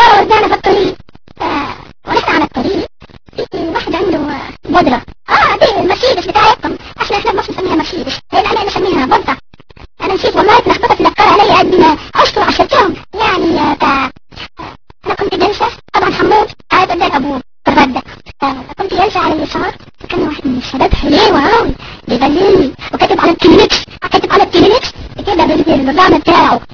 ورجعنا في الطريق آه، ونحن على الطريق في واحد عنده بودرة اه دي المرسيدس بتاعتكم احنا احنا مش نسميها مرسيدس هي انا نسميها بودرة انا نسيت والله اتلخبطت الافكار علي قد ما اشكر عشرتهم يعني آه، تا انا كنت جالسة طبعا حمود قاعد قدام ابوه في الردة كنت جالسة على اليسار فكان واحد من الشباب حليوة قوي بيبللني وكاتب على الكلينكس كاتب على الكلينكس كده بالرغم بتاعه